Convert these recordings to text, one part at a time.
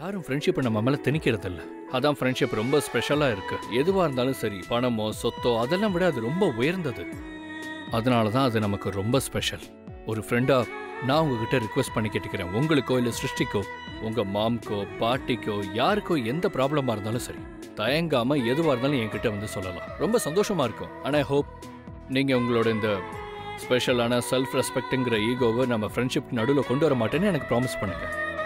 யாரும் ஃப்ரெண்ட்ஷிப்பை நம்ம மேல திணிக்கிறது இல்ல அதான் ஃப்ரெண்ட்ஷிப் ரொம்ப ஸ்பெஷலா இருக்கு எதுவா இருந்தாலும் சரி பணமோ சொத்தோ அதெல்லாம் விட அது ரொம்ப உயர்ந்தது அதனால தான் அது நமக்கு ரொம்ப ஸ்பெஷல் ஒரு ஃப்ரெண்டா நான் உங்ககிட்ட ரிக்வெஸ்ட் பண்ணி கேட்டுக்கிறேன் உங்களுக்கோ இல்ல சிருஷ்டிக்கோ உங்க மாம்க்கோ பாட்டிக்கோ யாருக்கோ எந்த ப்ராப்ளமா இருந்தாலும் சரி தயங்காம எதுவா இருந்தாலும் என்கிட்ட வந்து சொல்லலாம் ரொம்ப சந்தோஷமா இருக்கும் ஆனா ஐ ஹோப் நீங்க உங்களோட இந்த ஸ்பெஷலான செல்ஃப் ரெஸ்பெக்ட்டுங்கிற ஈகோவை நம்ம ஃப்ரெண்ட்ஷிப் நடுவில் கொண்டு வர மாட்டேன்னு எனக்கு ப்ராமிஸ் பண்ணுங்க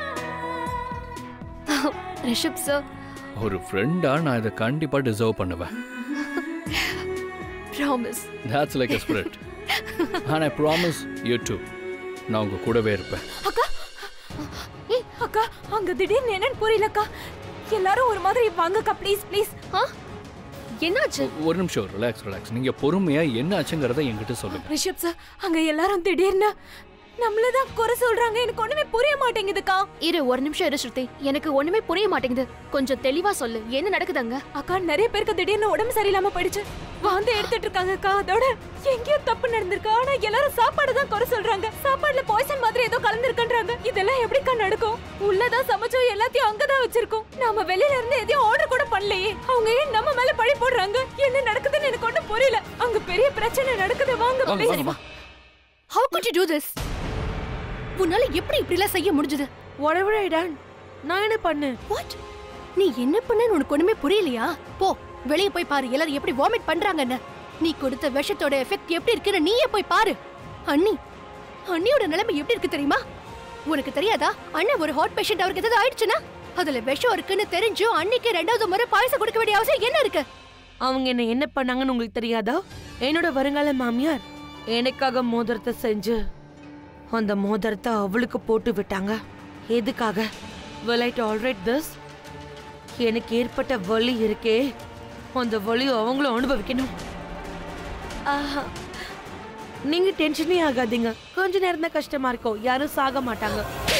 ரிஷப் சார் ஒரு ஃப்ரெண்டா நான் இதை கண்டிப்பா டிசர்வ் பண்ணுவேன் promise That's like a spirit. and I promise you too. நான் உங்க கூடவே இருப்பேன் அக்கா ஏய் அக்கா அங்க திடீர்னு என்னன்னு புரியலக்கா எல்லாரும் ஒரு மாதிரி வாங்கக்கா ப்ளீஸ் ப்ளீஸ் ஆ என்னாச்சு ஒரு நிமிஷம் ரிலாக்ஸ் ரிலாக்ஸ் நீங்க பொறுமையா என்ன ஆச்சுங்கிறத என்கிட்ட சொல்லுங்க ரிஷப் சார் அங்க எல்லாரும் திடீர்னு நம்மளதான் குறை சொல்றாங்க எனக்கு ஒண்ணுமே புரிய மாட்டேங்குதுக்கா இரு ஒரு நிமிஷம் இரு ஸ்ருதி எனக்கு ஒண்ணுமே புரிய மாட்டேங்குது கொஞ்சம் தெளிவா சொல்லு என்ன நடக்குதுங்க அக்கா நிறைய பேருக்கு திடீர்னு உடம்பு சரியில்லாம போயிடுச்சு வாந்தி எடுத்துட்டு இருக்காங்கக்கா அதோட எங்கேயோ தப்பு நடந்திருக்கு ஆனா எல்லாரும் சாப்பாடு தான் குறை சொல்றாங்க சாப்பாடுல பாய்சன் மாதிரி ஏதோ கலந்துருக்குன்றாங்க இதெல்லாம் எப்படிக்கா நடக்கும் உள்ளதான் சமைச்சோம் எல்லாத்தையும் அங்கதான் வச்சிருக்கோம் நாம வெளியில இருந்து எதையும் ஆர்டர் கூட பண்ணலையே அவங்க ஏன் நம்ம மேல பழி போடுறாங்க என்ன நடக்குதுன்னு எனக்கு ஒண்ணும் புரியல அங்க பெரிய பிரச்சனை நடக்குது வாங்க வாங்க please. வாங்க how could you do this உன்னால எப்படி இப்படிலாம் செய்ய முடிஞ்சது whatever I done நான் என்ன பண்ணேன் வாட் நீ என்ன பண்ணன்னு உனக்கு ஒண்ணுமே புரியலையா போ வெளிய போய் பாரு எல்லாரும் எப்படி வாமிட் பண்றாங்கன்னு நீ கொடுத்த விஷத்தோட எஃபெக்ட் எப்படி இருக்குன்னு நீயே போய் பாரு அண்ணி அண்ணியோட நிலைமை எப்படி இருக்கு தெரியுமா உனக்கு தெரியாதா அண்ணன் ஒரு ஹாட் பேஷண்ட் அவருக்கு ஏதாவது ஆயிடுச்சுன்னா அதுல விஷம் இருக்குன்னு தெரிஞ்சும் அன்னைக்கு ரெண்டாவது முறை பாயசம் கொடுக்க வேண்டிய அவசியம் என்ன இருக்கு அவங்க என்ன என்ன பண்ணாங்கன்னு உங்களுக்கு தெரியாதா என்னோட வருங்கால மாமியார் எனக்காக மோதிரத்தை செஞ்சு அந்த மோதிரத்தை அவளுக்கு போட்டு விட்டாங்க எதுக்காக will I tolerate this எனக்கு ஏற்பட்ட வலி இருக்கே அந்த வலி அவங்களும் அனுபவிக்கணும் ஆஹா. நீங்க டென்ஷனே ஆகாதீங்க கொஞ்ச நேரம் தான் கஷ்டமா இருக்கும் யாரும் சாக மாட்டாங்க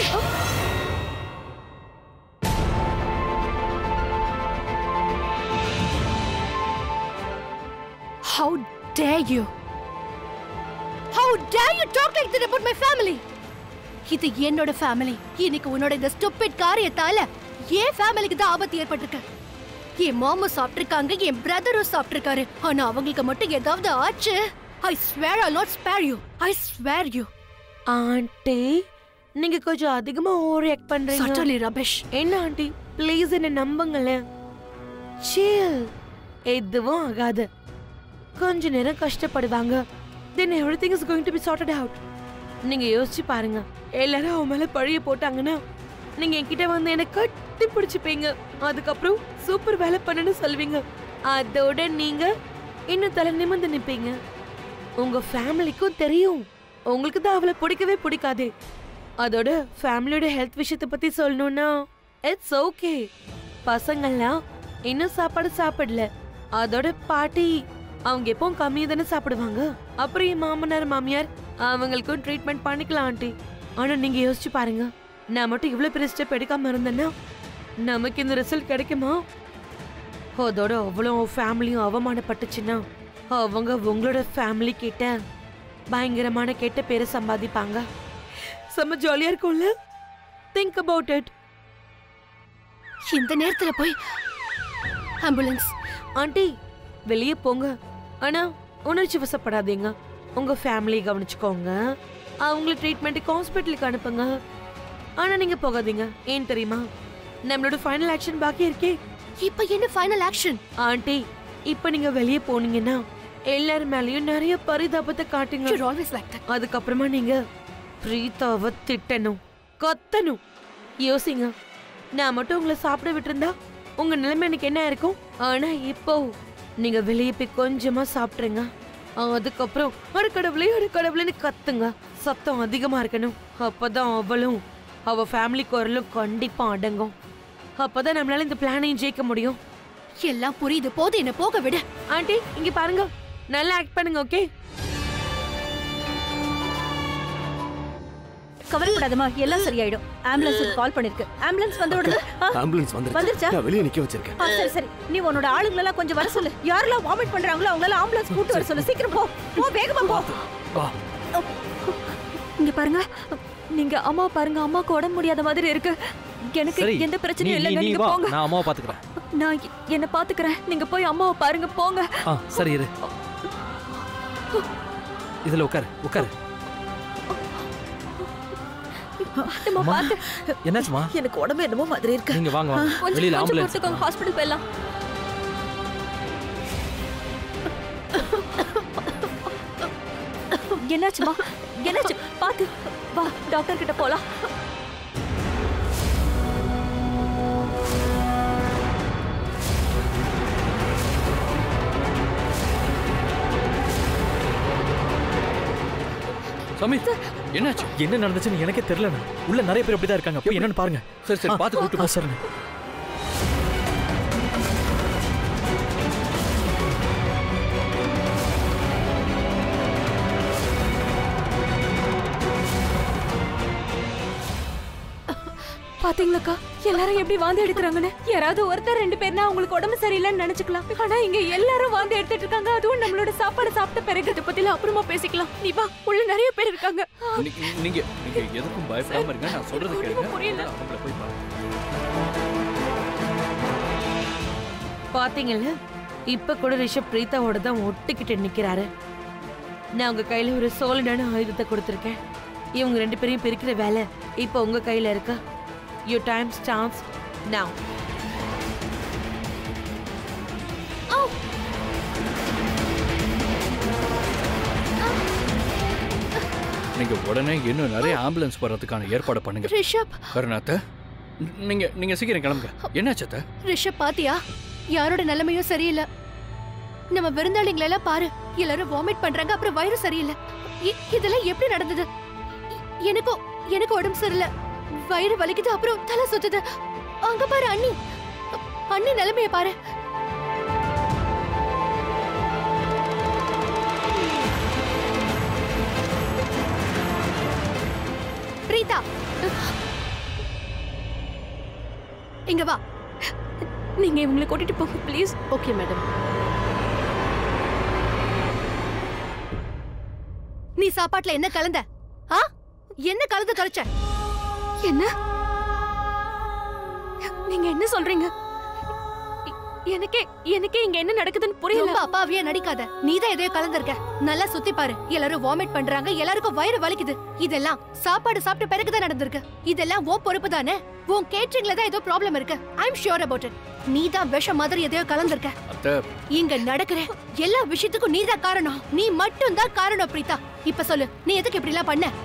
How dare you? How dare you talk like that about my family? இது என்னோட ஃபேமிலி இன்னைக்கு உன்னோட இந்த ஸ்டூபிட் காரியத்தால என் ஃபேமிலிக்கு தான் ஆபத்து ஏற்பட்டிருக்கு என் மாமா சாப்பிட்டிருக்காங்க என் பிரதரும் சாப்பிட்டிருக்காரு ஆனா அவங்களுக்கு மட்டும் ஏதாவது ஆச்சு I swear I not spare you I swear you aunty நீங்க கொஞ்சம் அதிகமா ஓவர் ஆக்ட் பண்றீங்க சட்டலி ரபிஷ் என்ன ஆண்டி ப்ளீஸ் என்ன நம்புங்களேன் சில் எதுவும் ஆகாது கொஞ்ச நேரம் கஷ்டப்படுவாங்க then everything is going to be sorted out நீங்க யோசிச்சு பாருங்க எல்லாரும் அவன் மேல பழிய போட்டாங்கன்னா நீங்க என்கிட்ட வந்து என்ன கட்டி பிடிச்சுப்பீங்க அதுக்கப்புறம் சூப்பர் வேலை பண்ணுன்னு சொல்வீங்க அதோட நீங்க இன்னும் தலை நிமிர்ந்து நிப்பீங்க உங்க ஃபேமிலிக்கும் தெரியும் உங்களுக்கு தான் அவளை பிடிக்கவே பிடிக்காது அதோட ஃபேமிலியோட ஹெல்த் விஷயத்தை பத்தி சொல்லணும்னா இட்ஸ் ஓகே பசங்கள்லாம் இன்னும் சாப்பாடு சாப்பிடல அதோட பாட்டி அவங்க எப்பவும் கம்மியா தானே சாப்பிடுவாங்க அப்புறம் என் மாமனார் மாமியார் அவங்களுக்கும் ட்ரீட்மெண்ட் பண்ணிக்கலாம் ஆண்டி ஆனா நீங்க யோசிச்சு பாருங்க நான் மட்டும் இவ்வளவு பெரிய ஸ்டெப் எடுக்காம இருந்தேன்னா நமக்கு இந்த ரிசல்ட் கிடைக்குமா அதோட அவ்வளோ ஃபேமிலியும் அவமானப்பட்டுச்சுன்னா அவங்க உங்களோட ஃபேமிலி கிட்ட பயங்கரமான கெட்ட பேரை சம்பாதிப்பாங்க செம்ம ஜாலியா இருக்கும்ல திங்க் அபவுட் இட் இந்த நேரத்துல போய் ஆம்புலன்ஸ் ஆண்டி வெளியே போங்க ஆனா உணர்ச்சி வசப்படாதீங்க உங்க ஃபேமிலியை கவனிச்சுக்கோங்க அவங்கள ட்ரீட்மெண்ட்டுக்கு ஹாஸ்பிட்டலுக்கு அனுப்புங்க ஆனா நீங்க போகாதீங்க ஏன் தெரியுமா நம்மளோட ஃபைனல் ஆக்ஷன் பாக்கி இருக்கே இப்ப என்ன ஃபைனல் ஆக்ஷன் ஆண்டி இப்ப நீங்க வெளியே போனீங்கன்னா எல்லார் மேலயும் நிறைய பரிதாபத்தை காட்டுங்க யூ ஆல்வேஸ் லைக் தட் அதுக்கப்புறமா நீங்க பிரீத்தாவை திட்டணும் கத்தணும் யோசிங்க நான் மட்டும் உங்களை சாப்பிட விட்டிருந்தா உங்க நிலைமை எனக்கு என்ன இருக்கும் ஆனா இப்போ நீங்க வெளியே போய் கொஞ்சமா சாப்பிட்ருங்க அதுக்கப்புறம் ஒரு கடவுளே ஒரு கடவுளேன்னு கத்துங்க சத்தம் அதிகமா இருக்கணும் அப்பதான் அவளும் அவ ஃபேமிலி குரலும் கண்டிப்பா அடங்கும் அப்பதான் நம்மளால இந்த பிளானையும் ஜெயிக்க முடியும் எல்லாம் புரியுது போது என்ன போக விடு ஆண்டி இங்க பாருங்க நல்லா ஆக்ட் பண்ணுங்க ஓகே கவலைப்படாதம்மா எல்லாம் சரியாயிடும் ஆம்புலன்ஸுக்கு கால் பண்ணிருக்கு ஆம்புலன்ஸ் வந்த உடனே ஆ, ஆம்புலன்ஸ் வந்துருச்சு வந்துருச்சா? நான் வெளியே நிக்க வச்சிருக்கேன் ஆ, சரி சரி நீ உன்னோட ஆளுங்களெல்லாம் கொஞ்சம் வர சொல்லு யாரெல்லாம் வாமிட் பண்றாங்களோ அவங்களால ஆம்புலன்ஸ் கூட்டு வர சொல்லு சீக்கிரம் போ போ வேகமா போ வா இங்க பாருங்க நீங்க அம்மா பாருங்க அம்மாக்கு உடம்பு முடியாத மாதிரி இருக்கு எனக்கு சரி எந்த நீ பிரச்சனையும் நீ இல்லைங்க நீ நீங்க வா போங்க நான் அம்மாவை பாத்துக்கிறேன் நான் எ- என்ன பாத்துக்கிறேன் நீங்க போய் அம்மாவை பாருங்க போங்க ஆ சரி இரு இதுல உட்காரு உட்காரு நம்ம அம்மா. பாத்து என்னாச்சுமா எனக்கு உடம்பு என்னமோ மாதிரி இருக்கு நீங்க வாங்க வாங்க கொஞ்சம் வெளியில கொஞ்சம் ஆம்புலன்ஸ் பொறுத்துக்கோங்க ஹாஸ்பிடல் போயிடலாம் என்னாச்சுமா என்னாச்சு பாத்து வா டாக்டர் கிட்ட போலாம் சமீர் என்னாச்சு என்ன நடந்துச்சுன்னு எனக்கே தெரியல உள்ள நிறைய பேர் அப்படிதான் இருக்காங்க போய் என்னன்னு பாருங்க சரி சரி பார்த்து கூட்டு போ. ஆ, சரிண்ணே பாத்தீங்களாக்கா எல்லாரும் எப்படி வாந்தி எடுக்கிறாங்கன்னு யாராவது ஒருத்தர் ரெண்டு பேர்னா அவங்களுக்கு உடம்பு சரியில்லைன்னு நினைச்சுக்கலாம் ஆனா இங்க எல்லாரும் வாந்தி எடுத்துட்டு இருக்காங்க அதுவும் நம்மளோட சாப்பாடு சாப்பிட்ட பிறகு இதை பத்தில அப்புறமா பேசிக்கலாம் நீ வா உள்ள நிறைய பேர் இருக்காங்க நீ- நீங்க நீங்க எதுக்கும் பயப்படாம இருங்க நான் சொல்றது கேளுங்க புரியல. அவங்கள போய் பாருங்க பாத்தீங்கல்ல இப்ப கூட ரிஷப் பிரீத்தாவோட தான் ஒட்டுக்கிட்டு நிக்கிறாரு நான் உங்க கையில ஒரு சோலிடான ஆயுதத்தை கொடுத்துருக்கேன் இவங்க ரெண்டு பேரையும் பிரிக்கிற வேலை இப்போ உங்க கையில இருக்கா யூ டைம் ஸ்டார்ட்ஸ் now நீங்க உடனே இன்னும் நிறைய ஆம்புலன்ஸ் வர்றதுக்கான ஏற்பாடு பண்ணுங்க ரிஷப் கருணாத்த நீங்க நீங்க சீக்கிரம் கிளம்புங்க என்னாச்சு அத்தை? ரிஷப் பாத்தியா யாரோட நிலைமையும் சரியில்லை நம்ம விருந்தாளிங்களை எல்லாம் பாரு எல்லாரும் வாமிட் பண்றாங்க அப்புறம் வயிறு சரியில்லை இ- இதெல்லாம் எப்படி நடந்தது இ- எனக்கும் எனக்கு உடம்பு சரியில்லை வயிறு வலிக்குது அப்புறம் தலை சுத்துது அங்க பாரு அண்ணி அண்ணி நிலைமைய பாரு பிரீதா இங்க வா நீங்க இவங்களை கூட்டிட்டு போங்க ப்ளீஸ் ஓகே மேடம் நீ சாப்பாட்டுல என்ன கலந்த ஆ என்ன கலந்து தொலைச்ச என்ன நீங்க என்ன சொல்றீங்க எ- எனக்கே எனக்கே இங்க என்ன நடக்குதுன்னு புரியல ரொம்ப அப்பாவியா நடிக்காத நீதான் எதையோ கலந்திருக்க நல்லா சுத்தி பாரு எல்லாரும் வாமிட் பண்றாங்க எல்லாருக்கும் வயிறு வலிக்குது இதெல்லாம் சாப்பாடு சாப்பிட்ட பிறகுதான் நடந்திருக்கு இதெல்லாம் உன் பொறுப்பு தானே உன் கேட்டரிங்ல தான் ஏதோ ப்ராப்ளம் இருக்கு I am sure about it நீ தான் விஷம் மாதிரி எதையோ கலந்திருக்க அத்தை இங்க நடக்கிற எல்லா விஷயத்துக்கும் நீதான் காரணம் நீ மட்டும் தான் காரணம் பிரீதா இப்ப சொல்லு நீ எதுக்கு இப்படி எல்லாம் பண்ண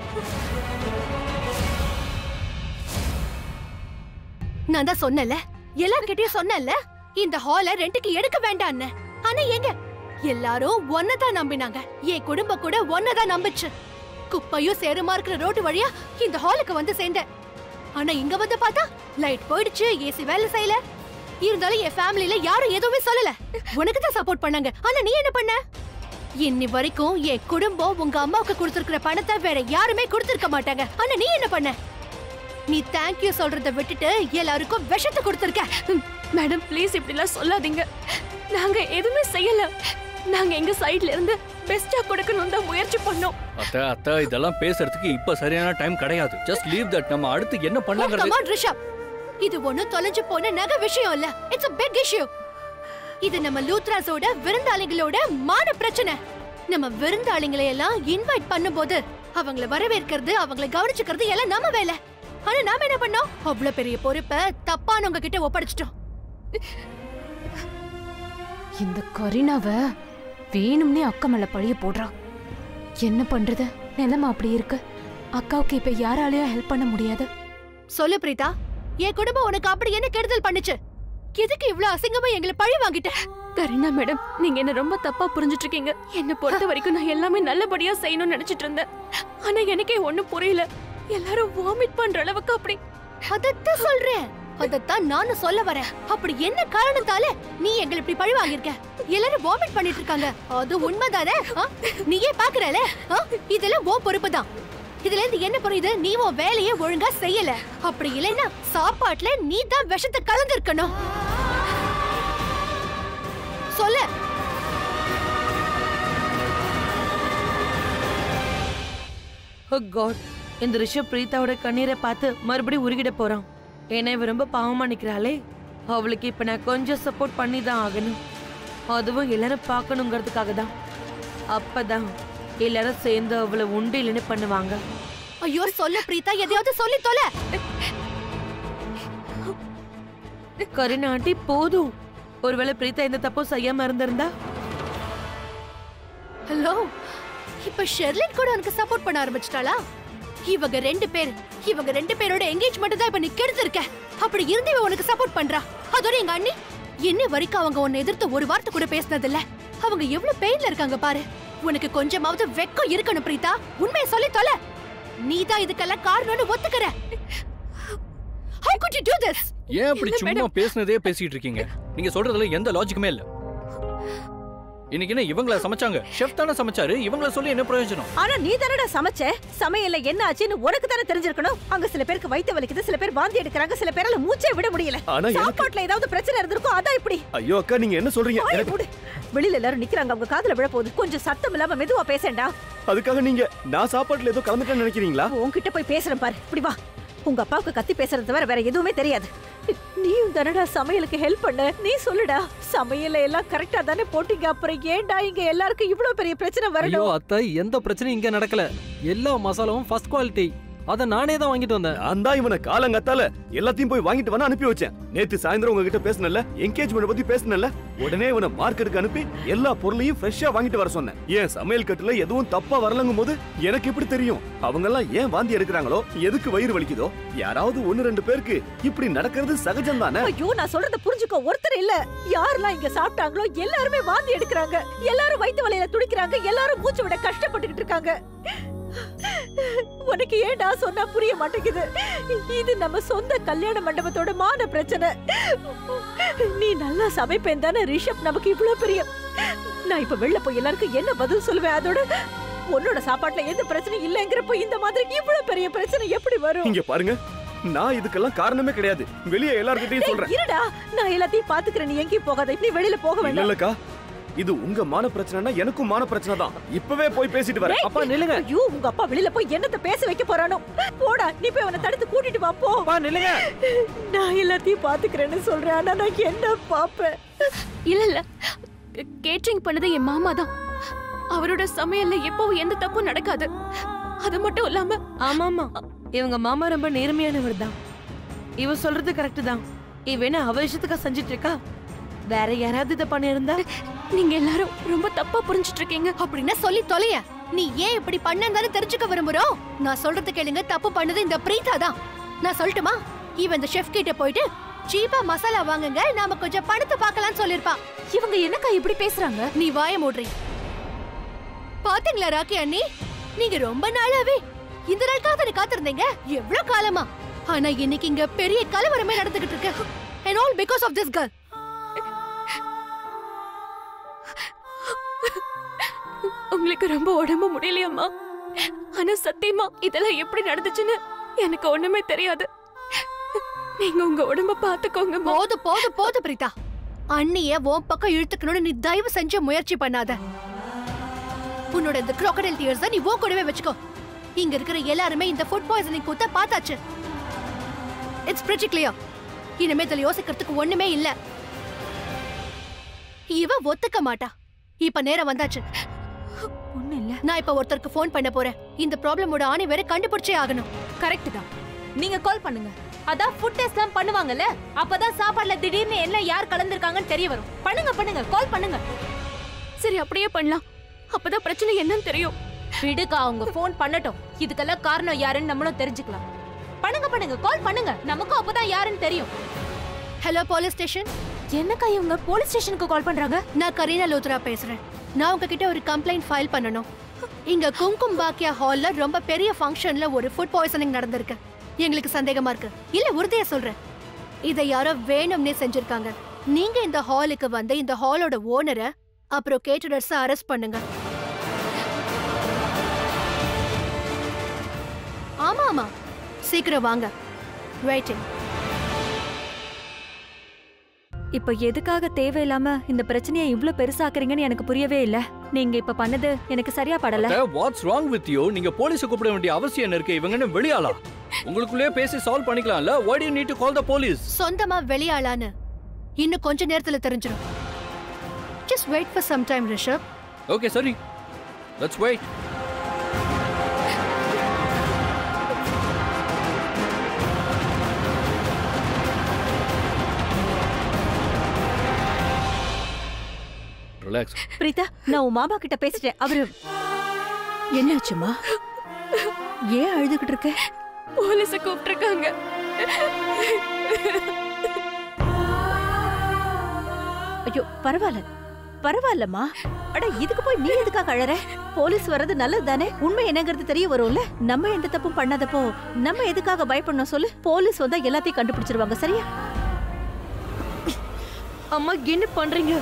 நான் தான் சொன்னல எல்லார்கிட்டயும் சொன்னேன்ல இந்த ஹால ரெண்டுக்கு எடுக்க வேண்டாம்னு ஆனா எங்க எல்லாரும் ஒன்னதான் நம்பினாங்க என் குடும்பம் கூட ஒன்னதான் நம்பிச்சு குப்பையும் சேருமா இருக்கிற ரோட்டு வழியா இந்த ஹாலுக்கு வந்து சேர்ந்தேன் ஆனா இங்க வந்து பார்த்தா லைட் போயிடுச்சு ஏசி வேலை செய்யல இருந்தாலும் என் ஃபேமிலில யாரும் எதுவுமே சொல்லல உனக்கு தான் சப்போர்ட் பண்ணாங்க ஆனா நீ என்ன பண்ண இன்னி வரைக்கும் என் குடும்பம் உங்க அம்மாவுக்கு கொடுத்திருக்கிற பணத்தை வேற யாருமே கொடுத்திருக்க மாட்டாங்க ஆனா நீ என்ன பண்ண நீ தேங்க்யூ சொல்றத விட்டுட்டு எல்லாருக்கும் விஷத்தை கொடுத்திருக்க மேடம் ப்ளீஸ் இப்படிலாம் சொல்லாதீங்க நாங்க எதுவுமே செய்யல நாங்க எங்க சைடுல இருந்து பெஸ்டா கொடுக்கணும் தான் முயற்சி பண்ணோம் அத்தை அத்தை இதெல்லாம் பேசுறதுக்கு இப்ப சரியான டைம் கிடையாது ஜஸ்ட் லீவ் தட் நம்ம அடுத்து என்ன பண்ணலாங்கிறது Come on, ரிஷப் இது ஒண்ணும் தொலைஞ்சு போன நகை விஷயம் இல்ல இட்ஸ் a big issue இது நம்ம லூத்ராஸோட விருந்தாளிகளோட மான பிரச்சனை நம்ம விருந்தாளிகளை எல்லாம் இன்வைட் பண்ணும்போது அவங்கள வரவேற்கிறது அவங்கள கவனிச்சுக்கிறது எல்லாம் நம்ம வேலை ஆனா நாம என்ன பண்ணோம் அவ்வளவு பெரிய பொறுப்பை தப்பானவங்க கிட்ட ஒப்படைச்சிட்டோம் இந்த கரீனாவ வேணும்னே அக்கா மேல பழிய போடுறா என்ன பண்றது நிலைமை அப்படி இருக்கு அக்காவுக்கு இப்ப யாராலையும் ஹெல்ப் பண்ண முடியாது சொல்லு பிரீதா என் குடும்பம் உனக்கு அப்படி என்ன கெடுதல் பண்ணுச்சு எதுக்கு இவ்ளோ அசிங்கமா எங்களை பழி வாங்கிட்ட கரீனா மேடம் நீங்க என்ன ரொம்ப தப்பா புரிஞ்சிட்டு இருக்கீங்க என்ன பொறுத்த வரைக்கும் நான் எல்லாமே நல்லபடியா செய்யணும்னு நினைச்சிட்டு இருந்தேன் ஆனா எனக்கே ஒண்ணும் புரியல எல்லாரும் வாமிட் பண்ற அளவுக்கு அப்படி அதத்தான் சொல்றேன் அதத்தான் நானும் சொல்ல வரேன் அப்படி என்ன காரணத்தால நீ எங்களை இப்படி பழி வாங்கியிருக்க எல்லாரும் வாமிட் பண்ணிட்டு இருக்காங்க அது உண்மைதானே ஆ? நீயே பாக்குறல இதெல்லாம் உன் பொறுப்பு தான் இதுல இருந்து என்ன புரியுது நீ உன் வேலையை ஒழுங்கா செய்யல அப்படி இல்லைன்னா சாப்பாட்டுல நீ தான் விஷத்தை கலந்திருக்கணும் சொல்லு ஓ காட் இந்த ரிஷப் பிரீத்தாவோட கண்ணீரை பார்த்து மறுபடியும் உருகிட போறான் ஏன்னா இவ ரொம்ப பாவமா நிக்கிறாளே அவளுக்கு இப்ப நான் கொஞ்சம் சப்போர்ட் பண்ணி தான் ஆகணும் அதுவும் எல்லாரும் பார்க்கணுங்கிறதுக்காக தான் அப்பதான் எல்லாரும் சேர்ந்து அவளை உண்டு இல்லைன்னு பண்ணுவாங்க ஐயோ சொல்ல பிரீதா எதையாவது சொல்லி தொலை கருணா ஆண்டி போதும் ஒருவேளை பிரீதா இந்த தப்பும் செய்யாம இருந்திருந்தா ஹலோ இப்ப ஷெர்லின் கூட உனக்கு சப்போர்ட் பண்ண ஆரம்பிச்சிட்டாளா இவங்க ரெண்டு பேர் இவங்க ரெண்டு பேரோட என்கேஜ்மெண்ட் தான் இப்ப நீ கெடுத்திருக்க அப்படி இருந்து இவ உனக்கு சப்போர்ட் பண்றா அதோட எங்க அண்ணி என்ன வரைக்கும் அவங்க உன்னை எதிர்த்து ஒரு வார்த்தை கூட பேசினது இல்ல அவங்க எவ்வளவு பெயின்ல இருக்காங்க பாரு உனக்கு கொஞ்சமாவது வெக்கம் இருக்கணும் பிரீதா உண்மையை சொல்லி தொலை நீ தான் இதுக்கெல்லாம் காரணம்னு ஒத்துக்கற How could you do this? ஏன் அப்படி இல்ல, சும்மா madam. பேசுனதே பேசிட்டு இருக்கீங்க நீங்க சொல்றதுல எந்த லாஜிக்குமே இல்ல இன்னைக்கு என்ன இவங்கள சமைச்சாங்க ஷெஃப் தானே சமைச்சாரு இவங்கள சொல்லி என்ன பிரயோஜனம் ஆனா நீ தானடா சமைச்ச சமையல்ல என்ன ஆச்சுன்னு உனக்கு தானே தெரிஞ்சிருக்கணும் அங்க சில பேருக்கு வயித்து வலிக்குது சில பேர் வாந்தி எடுக்கறாங்க சில பேரால மூச்சே விட முடியல ஆனா எனக்கு சாப்பாட்டுல ஏதாவது பிரச்சனை இருந்திருக்கும் அதான் இப்படி ஐயோ அக்கா நீங்க என்ன சொல்றீங்க வாயை எனக்கு மூடு. வெளியில எல்லாரும் நிக்கிறாங்க அவங்க காதுல விழ போகுது கொஞ்சம் சத்தம் இல்லாம மெதுவா பேசேன்டா அதுக்காக நீங்க நான் சாப்பாட்டுல ஏதோ கலந்துட்டேன்னு நினைக்கிறீங்களா உன்கிட்ட போய் பேசுறேன் பாரு இப்படி வா உங்க அப்பாவுக்கு கத்தி பேசுறது தவிர வேற எதுவுமே தெரியாது நீயும் தானடா சமையலுக்கு ஹெல்ப் பண்ண நீ சொல்லுடா சமையல்ல எல்லாம் கரெக்டா தானே போட்டீங்க அப்புறம் ஏன்டா இங்க எல்லாருக்கும் இவ்வளவு பெரிய பிரச்சனை ஐயோ வரணும் அத்தை எந்த பிரச்சனையும் இங்க நடக்கல எல்லா மசாலாவும் ஃபர்ஸ்ட் குவாலிட்டி அத நானே தான் வாங்கிட்டு வந்தேன் நான் தான் இவனை காலங்கத்தால எல்லாத்தையும் போய் வாங்கிட்டு வந்து அனுப்பி வச்சேன் நேத்து சாயந்தரம் உங்ககிட்ட பேசினல என்கேஜ்மெண்ட் பத்தி பேசினல உடனே இவனை மார்க்கெட்டுக்கு அனுப்பி எல்லா பொருளையும் ஃப்ரெஷ்ஷா வாங்கிட்டு வர சொன்னேன் ஏன் சமையல் கட்டுல எதுவும் தப்பா வரலங்கும் போது எனக்கு எப்படி தெரியும் அவங்க எல்லாம் ஏன் வாந்தி எடுக்கிறாங்களோ எதுக்கு வயிறு வலிக்குதோ யாராவது ஒன்னு ரெண்டு பேருக்கு இப்படி நடக்கிறது சகஜம் தானே ஐயோ நான் சொல்றத புரிஞ்சுக்கோ ஒருத்தர் இல்ல யாரெல்லாம் இங்க சாப்பிட்டாங்களோ எல்லாருமே வாந்தி எடுக்கிறாங்க எல்லாரும் வயித்து வலியில துடிக்கிறாங்க எல்லாரும் மூச்சு விட கஷ்டப்பட்டுக்கிட்டு இருக்காங்க உனக்கு ஏன்டா சொன்னா புரிய மாட்டேங்குது இது நம்ம சொந்த கல்யாண மண்டபத்தோட மான பிரச்சனை நீ நல்லா சமைப்பேன் தானே ரிஷப் நமக்கு இவ்வளவு பெரிய நான் இப்ப வெளில போய் எல்லாருக்கும் என்ன பதில் சொல்லுவேன் அதோட உன்னோட சாப்பாட்டுல எந்த பிரச்சனையும் இல்லைங்கிறப்போ இந்த மாதிரி இவ்வளவு பெரிய பிரச்சனை எப்படி வரும் இங்க பாருங்க நான் இதுக்கெல்லாம் காரணமே கிடையாது வெளியே எல்லார்கிட்டயும் டேய், சொல்றேன் இருடா நான் எல்லாத்தையும் பாத்துக்கிறேன் நீ எங்கேயும் போகாத நீ வெளியில போக இல்ல வேண்டாம் இல்லக்கா இது உங்க மான பிரச்சனைனா எனக்கும் மான பிரச்சனை தான் இப்பவே போய் பேசிட்டு வரேன் அப்பா நில்லுங்க ஐயோ உங்க அப்பா வெளியில போய் என்னத்த பேச வைக்க போறானோ போடா நீ போய் அவனை தடுத்து கூட்டிட்டு வா போ அப்பா நில்லுங்க நான் எல்லாத்தையும் பாத்துக்கிறேன்னு சொல்றேன் ஆனா நான் என்ன பாப்பேன் இல்ல இல்ல கேட்டரிங் பண்ணது என் மாமா தான் அவரோட சமையல்ல எப்பவும் எந்த தப்பும் நடக்காது அது மட்டும் இல்லாம ஆமாமா இவங்க மாமா ரொம்ப நேர்மையானவர் தான் இவ சொல்றது கரெக்ட் தான் இவ என்ன அவ இஷ்டத்துக்கா செஞ்சுட்டு இருக்கா வேற யாராவது இதை பண்ணியிருந்தா நீங்க எல்லாரும் ரொம்ப தப்பா புரிஞ்சிட்டு இருக்கீங்க அப்படின்னா சொல்லி தொலைய நீ ஏன் இப்படி பண்ணந்தானே தெரிஞ்சுக்க விரும்புறோம் நான் சொல்றது கேளுங்க தப்பு பண்ணது இந்த பிரீதா தான் நான் சொல்லட்டுமா இவன் இந்த ஷெஃப் கிட்ட போயிட்டு சீப்பா மசாலா வாங்குங்க நாம கொஞ்சம் பணத்தை பார்க்கலாம்னு சொல்லிருப்பான் இவங்க என்னக்கா இப்படி பேசுறாங்க நீ வாய மூடுறி பாத்தீங்களா ராக்கி அண்ணி நீங்க ரொம்ப நாளாவே இந்த நாள் காத்தனை காத்திருந்தீங்க எவ்வளவு காலமா ஆனா இன்னைக்கு இங்க பெரிய கலவரமே நடந்துகிட்டு இருக்கு and all because of this girl உங்களுக்கு ரொம்ப உடம்பு முடியலையம்மா ஆனா சத்தியமா இதெல்லாம் எப்படி நடந்துச்சுன்னு எனக்கு ஒண்ணுமே தெரியாது நீங்க உங்க உடம்ப பாத்துக்கோங்க போது போது போது பிரீதா அண்ணிய உன் பக்கம் இழுத்துக்கணும்னு நீ தயவு செஞ்சு முயற்சி பண்ணாத உன்னோட இந்த crocodile tears நீ உன் கூடவே வச்சுக்கோ இங்க இருக்கிற எல்லாருமே இந்த ஃபுட் பாய்சனிங் கூத்த பார்த்தாச்சு இட்ஸ் pretty clear இனிமே இதுல யோசிக்கிறதுக்கு ஒண்ணுமே இல்ல இவ ஒத்துக்க மாட்டா இப்ப நேரம் வந்தாச்சு ஒண்ணு இல்ல நான் இப்ப ஒருத்தருக்கு ஃபோன் பண்ண போறேன் இந்த ப்ராப்ளமோட ஆணி வேற கண்டுபிடிச்சே ஆகணும் கரெக்ட் தான் நீங்க கால் பண்ணுங்க அதான் ஃபுட் டெஸ்ட்லாம் பண்ணுவாங்கல்ல அப்பதான் சாப்பாடுல திடீர்னு என்ன யார் கலந்துருக்காங்கன்னு தெரிய வரும் பண்ணுங்க பண்ணுங்க கால் பண்ணுங்க சரி அப்படியே பண்ணலாம் அப்பதான் பிரச்சனை என்னன்னு தெரியும் விடுக்கா அவங்க ஃபோன் பண்ணட்டும் இதுக்கெல்லாம் காரணம் யாருன்னு நம்மளும் தெரிஞ்சுக்கலாம் பண்ணுங்க பண்ணுங்க கால் பண்ணுங்க நமக்கும் அப்பதான் யாருன்னு தெரியும் ஹலோ போலீஸ் ஸ்டேஷன் என்னக்கா இவங்க போலீஸ் ஸ்டேஷனுக்கு கால் பண்றாங்க நான் கரீனா லோத்ரா பேசுறேன் நான் உங்ககிட்ட ஒரு கம்ப்ளைண்ட் ஃபைல் பண்ணணும் இங்க கும்கும் பாக்கியா ஹால்ல ரொம்ப பெரிய ஃபங்க்ஷன்ல ஒரு ஃபுட் பாய்சனிங் நடந்திருக்கு எங்களுக்கு சந்தேகமா இருக்கு இல்ல உறுதியா சொல்றேன் இதை யாரோ வேணும்னே செஞ்சிருக்காங்க நீங்க இந்த ஹாலுக்கு வந்து இந்த ஹாலோட ஓனரை அப்புறம் கேட்டரர்ஸ் அரெஸ்ட் பண்ணுங்க ஆமா ஆமா சீக்கிரம் வாங்க வெயிட்டிங் இப்ப எதுக்காக தேவையில்லாம இந்த பிரச்சனையை இவ்ளோ பெருசாக்குறீங்கன்னு எனக்கு புரியவே இல்ல நீங்க இப்ப பண்ணது எனக்கு சரியா படல வாட்ஸ் ராங் வித் யூ நீங்க போலீஸ கூப்பிட வேண்டிய அவசியம் என்ன இருக்கு இவங்க என்ன வெளியாளா உங்களுக்குள்ளேயே பேசி சால்வ் பண்ணிக்கலாம்ல why do you need to call the police சொந்தமா வெளியாளான்னு இன்னும் கொஞ்ச நேரத்துல தெரிஞ்சிடும் just wait for some time Rishabh okay சரி லெட்ஸ் வெயிட் ரிலாக்ஸ் பிரீதா நான் உன் மாமா கிட்ட பேசிட்டேன் அவரு என்னாச்சுமா ஏன் அழுதுகிட்டு இருக்க போலீஸ கூப்பிட்டுருக்காங்க ஐயோ பரவாயில்ல பரவாயில்லம்மா அட இதுக்கு போய் நீ எதுக்காக அழற போலீஸ் வர்றது நல்லது தானே உண்மை என்னங்கிறது தெரிய வரும்ல நம்ம எந்த தப்பும் பண்ணாதப்போ நம்ம எதுக்காக பயப்படணும் சொல்லு போலீஸ் வந்தா எல்லாத்தையும் கண்டுபிடிச்சிருவாங்க சரியா அம்மா என்ன பண்றீங்க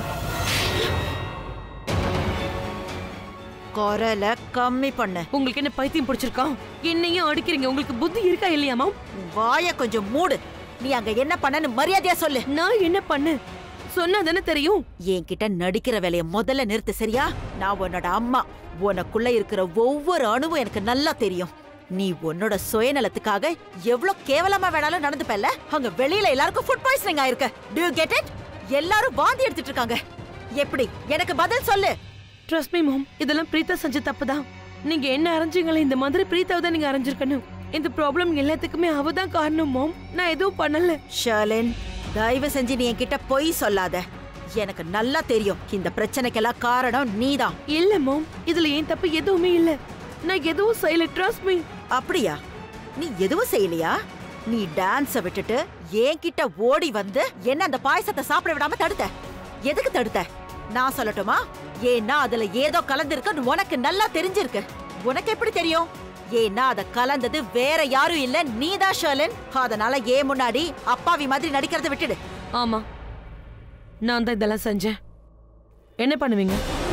குரலை கம்மி பண்ணு உங்களுக்கு என்ன பைத்தியம் பிடிச்சிருக்கா என்னையும் அடிக்கிறீங்க உங்களுக்கு புத்தி இருக்கா இல்லையாமா வாய கொஞ்சம் மூடு நீ அங்க என்ன பண்ணனு மரியாதையா சொல்லு நான் என்ன பண்ணு சொன்னா தானே தெரியும் என்கிட்ட நடிக்கிற வேலைய முதல்ல நிறுத்து சரியா நான் உன்னோட அம்மா உனக்குள்ள இருக்கிற ஒவ்வொரு அணுவும் எனக்கு நல்லா தெரியும் நீ உன்னோட சுயநலத்துக்காக எவ்வளவு கேவலமா வேணாலும் நடந்துப்பல்ல அங்க வெளியில எல்லாருக்கும் ஃபுட் பாய்சனிங் ஆயிருக்கு டு யூ கெட் இட் எல்லாரும் வாந்தி எடுத்துட்டு இருக்காங்க எப்படி எனக்கு பதில் சொல்லு ட்ரஸ்ட் மீ மாம் இதெல்லாம் பிரீதா செஞ்ச தப்பு தான் நீங்க என்ன அரைஞ்சீங்களே இந்த மாதிரி பிரீத்தாவை தான் நீங்க அரைஞ்சிருக்கணும் இந்த ப்ராப்ளம் எல்லாத்துக்குமே அவ தான் காரணம் மாம் நான் எதுவும் பண்ணல ஷர்லின் தயவு செஞ்சு நீ என்கிட்ட பொய் சொல்லாத எனக்கு நல்லா தெரியும் இந்த பிரச்சனைக்கெல்லாம் காரணம் நீதான் இல்ல மாம் இதுல ஏன் தப்பு எதுவுமே இல்ல நான் எதுவும் செய்யல ட்ரஸ்ட் மீ அப்படியா நீ எதுவும் செய்யலையா நீ டான்ஸ விட்டுட்டு என்கிட்ட ஓடி வந்து என்ன அந்த பாயசத்தை சாப்பிட விடாம தடுத்த எதுக்கு தடுத்த நான் சொல்லட்டுமா ஏன்னா அதுல ஏதோ கலந்திருக்குன்னு உனக்கு நல்லா தெரிஞ்சிருக்கு உனக்கு எப்படி தெரியும் ஏன்னா அத கலந்தது வேற யாரும் இல்ல நீதான் ஷர்லின் அதனால ஏன் முன்னாடி அப்பாவி மாதிரி நடிக்கிறத விட்டுடு ஆமா நான் தான் இதெல்லாம் செஞ்சேன் என்ன பண்ணுவீங்க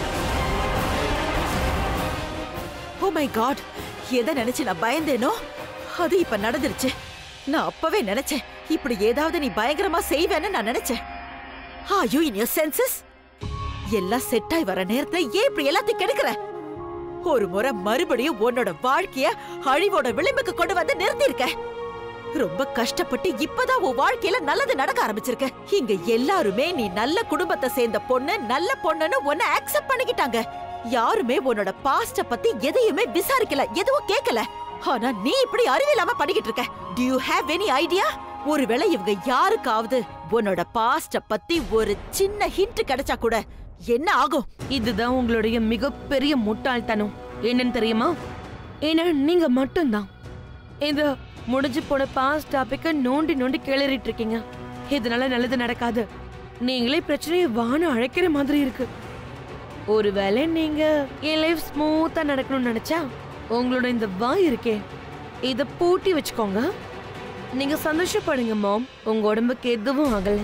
ஓ மை காட் எதை நினைச்சு நான் பயந்தேனோ அது இப்ப நடந்துருச்சு நான் அப்பவே நினைச்சேன் இப்படி ஏதாவது நீ பயங்கரமா செய்வேன்னு நான் நினைச்சேன் are you in your senses எல்லாம் செட் ஆகி வர நேரத்துல ஏன் இப்படி எல்லாத்தையும் கெடுக்கிற ஒரு முறை மறுபடியும் உன்னோட வாழ்க்கைய அழிவோட விளிம்புக்கு கொண்டு வந்து நிறுத்திருக்க ரொம்ப கஷ்டப்பட்டு இப்பதான் உன் வாழ்க்கையில நல்லது நடக்க ஆரம்பிச்சிருக்க இங்க எல்லாருமே நீ நல்ல குடும்பத்தை சேர்ந்த பொண்ணு நல்ல பொண்ணுன்னு உன்னை அக்செப்ட் பண்ணிக்கிட்டாங்க யாருமே உன்னோட பாஸ்ட பத்தி எதையுமே விசாரிக்கல எதுவும் கேட்கல ஆனா நீ இப்படி அறிவில்லாம பண்ணிக்கிட்டு இருக்க do you have any idea ஒருவேளை இவங்க யாருக்காவது உன்னோட பாஸ்ட பத்தி ஒரு சின்ன ஹிண்ட் கிடைச்சா கூட என்ன ஆகும் இதுதான் உங்களுடைய மிகப்பெரிய முட்டாள்தனம் என்னன்னு தெரியுமா ஏன்னா நீங்க மட்டும்தான் இந்த முடிஞ்சு போன பாஸ்ட் டாபிக்க நோண்டி நோண்டி கிளறிட்டு இருக்கீங்க இதனால நல்லது நடக்காது நீங்களே பிரச்சனையை வானம் அழைக்கிற மாதிரி இருக்கு ஒருவேளை நீங்க என் லைஃப் ஸ்மூத்தா நடக்கணும்னு நினைச்சா உங்களோட இந்த வாய் இருக்கே இத பூட்டி வச்சுக்கோங்க நீங்க சந்தோஷப்படுங்க மாம் உங்க உடம்புக்கு எதுவும் ஆகல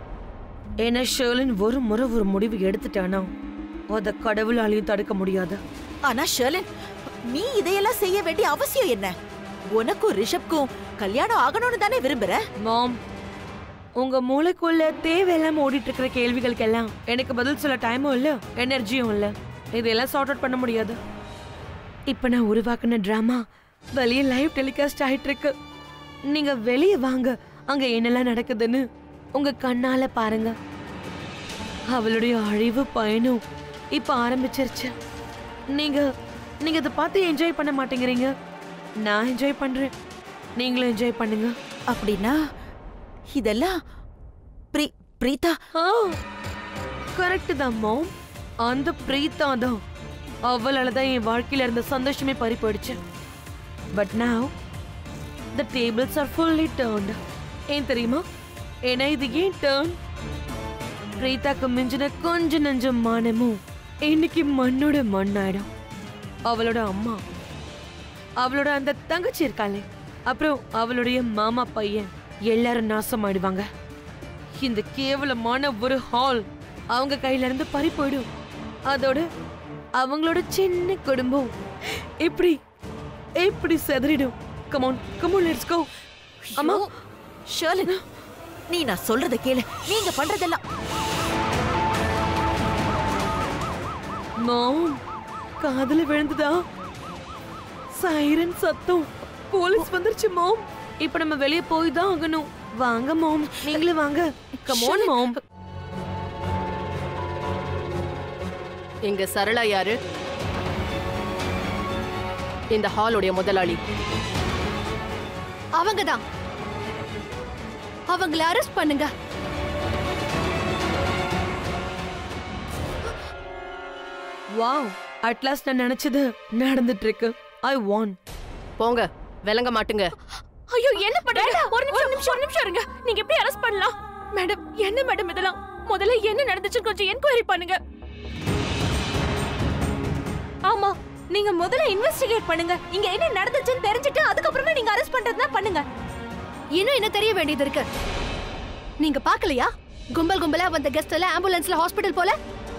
ஏன்னா ஷேர்லின் ஒரு முறை ஒரு முடிவு எடுத்துட்டானா அத கடவுளாலையும் தடுக்க முடியாது ஆனா ஷர்லின் நீ இதையெல்லாம் செய்ய வேண்டிய அவசியம் என்ன உனக்கும் ரிஷப்க்கும் கல்யாணம் ஆகணும்னு தானே விரும்புற மாம் உங்க மூளைக்குள்ள தேவையில்லாம ஓடிட்டு இருக்கிற கேள்விகளுக்கெல்லாம் எனக்கு பதில் சொல்ல டைமும் இல்ல எனர்ஜியும் இல்ல இதெல்லாம் சார்ட் அவுட் பண்ண முடியாது இப்ப நான் உருவாக்குன டிராமா வெளியே லைவ் டெலிகாஸ்ட் ஆயிட்டு இருக்கு நீங்க வெளியே வாங்க அங்க என்னெல்லாம் நடக்குதுன்னு உங்க கண்ணால பாருங்க அவளுடைய அழிவு பயணம் இப்ப ஆரம்பிச்சிருச்சு நீங்க நீங்க இதை பார்த்து என்ஜாய் பண்ண மாட்டேங்கிறீங்க நான் என்ஜாய் பண்றேன் நீங்களும் என்ஜாய் பண்ணுங்க அப்படின்னா இதெல்லாம் பிரீ- பிரீதா ஆ கரெக்ட் தான் மாம் அந்த பிரீத்தா தான் அவளால தான் என் வாழ்க்கையில இருந்த சந்தோஷமே பறி போயிடுச்சு but now the tables are fully turned ஏன் தெரியுமா ஏன்னா இது ஏன் டேர்ன் பிரீத்தாக்கு மிஞ்சின கொஞ்ச நஞ்சம் மானமும் இன்னைக்கு மண்ணோட மண்ணாயிடும் அவளோட அம்மா அவளோட அந்த தங்கச்சி இருக்காளே அப்புறம் அவளுடைய மாமா பையன் எல்லாரும் நாசமாயிடுவாங்க இந்த கேவலமான ஒரு ஹால் அவங்க கையில இருந்து பறி போயிடும் அதோட அவங்களோட சின்ன குடும்பம் எப்படி எப்படி செதறிடும் கமான் கமான் லெட்ஸ் கோ அம்மா ஷர்லின் நீ நான் சொல்றத கேளு நீங்க பண்றதெல்லாம் மாம் காதுல விழுந்துதா சைரன் சத்தம் போலீஸ் வந்துருச்சு மோம் இப்போ நம்ம வெளிய போய் தான் ஆகணும் வாங்க மோம் நீங்களும் வாங்க கமோன் மோம் இங்க சரளா யாரு இந்த ஹாலுடைய முதலாளி அவங்க தான் அவங்கள அரெஸ்ட் பண்ணுங்க வாவ் அட்லாஸ்ட் நான் நினைச்சது நடந்துட்டு இருக்கு ஐ வான் போங்க விளங்க மாட்டுங்க ஐயோ என்ன பண்றீங்க ஒரு நிமிஷம் ஒரு நிமிஷம் ஒரு நிமிஷம் இருங்க நீங்க எப்படி அரெஸ்ட் பண்ணலாம் மேடம் என்ன மேடம் இதெல்லாம் முதல்ல என்ன நடந்துச்சு கொஞ்சம் என்கொயரி பண்ணுங்க ஆமா நீங்க முதல்ல இன்வெஸ்டிகேட் பண்ணுங்க இங்க என்ன நடந்துச்சுன்னு தெரிஞ்சுட்டு அதுக்கப்புறமா நீங்க அரெஸ்ட் பண்றதுனா பண்ணுங்க இன்னும் என்ன தெரிய வேண்டியது இருக்கு நீங்க பார்க்கலையா கும்பல் கும்பலா வந்த கெஸ்ட் எல்லாம் ஆம்புலன்ஸ்ல ஹாஸ்பிடல் போல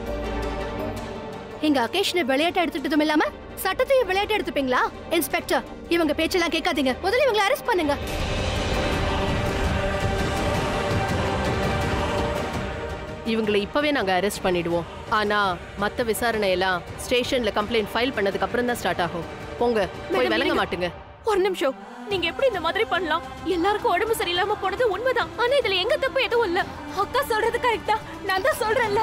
எங்க அகேஷனை விளையாட்டு எடுத்துட்டதும் இல்லாம சட்டத்தையும் விளையாட்டு எடுத்துப்பீங்களா இன்ஸ்பெக்டர் இவங்க பேச்செல்லாம் கேட்காதீங்க முதல்ல இவங்களை அரெஸ்ட் பண்ணுங்க இவங்களை இப்பவே நாங்க அரெஸ்ட் பண்ணிடுவோம் ஆனா மத்த விசாரணை எல்லாம் ஸ்டேஷன்ல கம்ப்ளைண்ட் ஃபைல் பண்ணதுக்கு அப்புறம் தான் ஸ்டார்ட் ஆகும் போங்க போய் மேடம், விளங்க இருங்க. மாட்டுங்க ஒரு நிமிஷம் நீங்க எப்படி இந்த மாதிரி பண்ணலாம் எல்லாருக்கும் உடம்பு சரியில்லாம போனது உண்மைதான் ஆனா இதுல எங்க தப்பு எதுவும் இல்ல அக்கா சொல்றது கரெக்டா நான் தான் சொல்றேன்ல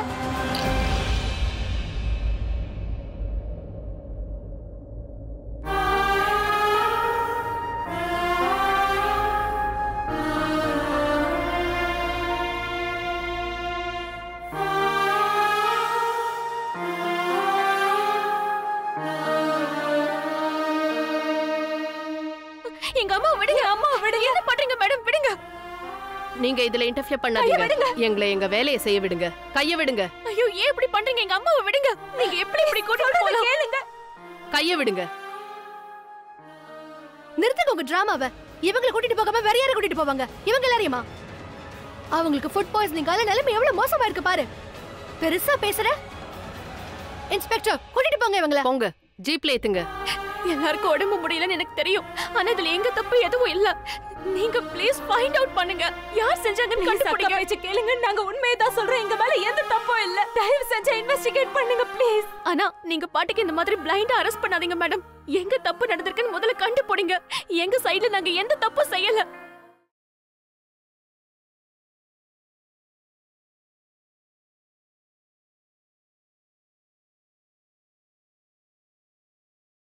எங்க அம்மா விடுங்க அம்மா விடுங்க என்ன பண்றீங்க மேடம் விடுங்க நீங்க இதுல இன்டர்ஃபியர் பண்ணாதீங்க எங்களை எங்க வேலையை செய்ய விடுங்க கைய விடுங்க ஐயோ ஏன் இப்படி பண்றீங்க எங்க அம்மாவை விடுங்க நீங்க எப்படி இப்படி கூட்டிட்டு போலாம் கேளுங்க கைய விடுங்க நிறுத்துங்க உங்க டிராமாவை இவங்களை கூட்டிட்டு போகாம வேற யாரை கூட்டிட்டு போவாங்க இவங்க எல்லாரையுமா அவங்களுக்கு ஃபுட் பாய்சனிங்கால நிலைமை எவ்வளவு மோசமா இருக்கு பாரு பெருசா பேசுற இன்ஸ்பெக்டர் கூட்டிட்டு போங்க இவங்கள போங்க ஜீப்ல ஏத்துங்க எல்லாருக்கும் உடம்பு முடியலன்னு எனக்கு தெரியும் ஆனா இதுல எங்க தப்பு எதுவும் இல்ல நீங்க ப்ளீஸ் ஃபைண்ட் அவுட் பண்ணுங்க யார் செஞ்சாங்கன்னு கண்டுபிடிங்க பேச்சு கேளுங்க நாங்க உண்மையை தான் சொல்றோம் எங்க மேல எந்த தப்பும் இல்ல தயவு செஞ்சு இன்வெஸ்டிகேட் பண்ணுங்க ப்ளீஸ் ஆனா நீங்க பாட்டுக்கு இந்த மாதிரி பிளைண்டா அரெஸ்ட் பண்ணாதீங்க மேடம் எங்க தப்பு நடந்திருக்குன்னு முதல்ல கண்டுபிடிங்க எங்க சைடுல நாங்க எந்த தப்பும் செய்யல